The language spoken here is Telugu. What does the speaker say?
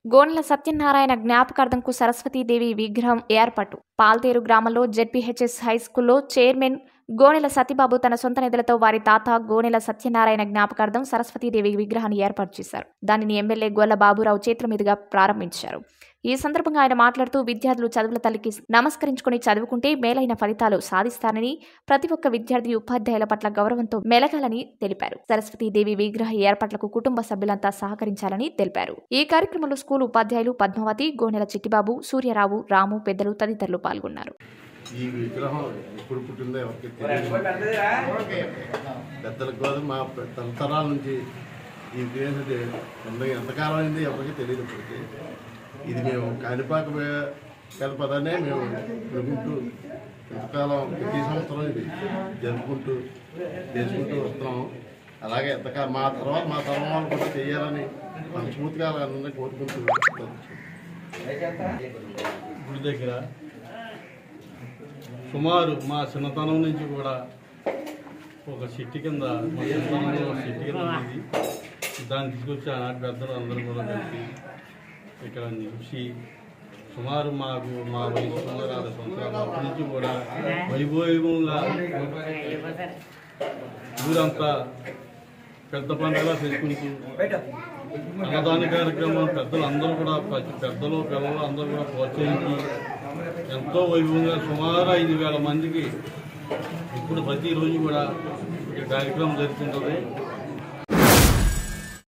గోనెల సత్యనారాయణ జ్ఞాపకార్థంకు సరస్వతీదేవి విగ్రహం ఏర్పాటు పాల్తేరు గ్రామంలో జెడ్పీహెచ్ఎస్ హై స్కూల్లో చైర్మన్ గోనెల సతీబాబు తన సొంత నిధులతో వారి తాత గోనెల సత్యనారాయణ జ్ఞాపకార్థం సరస్వతీదేవి విగ్రహాన్ని ఏర్పాటు చేశారు దానిని ఎమ్మెల్యే గొల్ల బాబురావు చేతుల మీదుగా ప్రారంభించారు ఈ సందర్భంగా ఆయన మాట్లాడుతూ విద్యార్థులు చదువుల తల్లికి నమస్కరించుకుని చదువుకుంటే మేలైన ఫలితాలు సాధిస్తారని ప్రతి ఒక్క విద్యార్థి ఉపాధ్యాయుల పట్ల గౌరవంతో మెలగాలని తెలిపారు సరస్వతీదేవి విగ్రహ ఏర్పాట్లకు కుటుంబ సభ్యులంతా సహకరించాలని తెలిపారు ఈ కార్యక్రమంలో స్కూల్ ఉపాధ్యాయులు పద్మావతి గోనెల చిట్టిబాబు సూర్యరావు రాము పెద్దలు తదితరులు పాల్గొన్నారు ఈ విగ్రహం ఎప్పుడు పుట్టిందో ఎవరికి తెలియదు పెద్దలకు కాదు మా తరతరాల నుంచి ఈ విగ్రహం ఇది ఉంది ఎంతకాలం అయింది ఎవరికి తెలియదు ఇప్పటికి ఇది మేము కాణిపాక కలపదనే మేము పెరుగుంటూ ఎంతకాలం ప్రతి సంవత్సరం ఇది జరుపుకుంటూ చేసుకుంటూ వస్తున్నాం అలాగే ఎంతకాలం మా తర్వాత మా తరం వాళ్ళు కూడా చేయాలని మనస్ఫూర్తిగా అందరినీ కోరుకుంటూ గుడి దగ్గర సుమారు మా చిన్నతనం నుంచి కూడా ఒక చెట్టు కింద మా చిన్నతనంలో ఒక చెట్టు కింద ఉండేది దాన్ని తీసుకొచ్చి ఆనాటి పెద్దలు అందరూ కూడా కలిసి ఇక్కడ నిలిచి సుమారు మాకు మా వయసు సుమారు అరవై సంవత్సరాలు అప్పటి నుంచి కూడా వైభవంగా ఊరంతా పెద్ద పండుగలా చేసుకుంటూ అన్నదాన కార్యక్రమం పెద్దలు అందరూ కూడా ప్రతి పెద్దలు పిల్లలు అందరూ కూడా ప్రోత్సహించి ఎంతో వైభవంగా సుమారు ఐదు వేల మందికి ఇప్పుడు ప్రతిరోజు కూడా ఈ కార్యక్రమం జరుగుతుంటుంది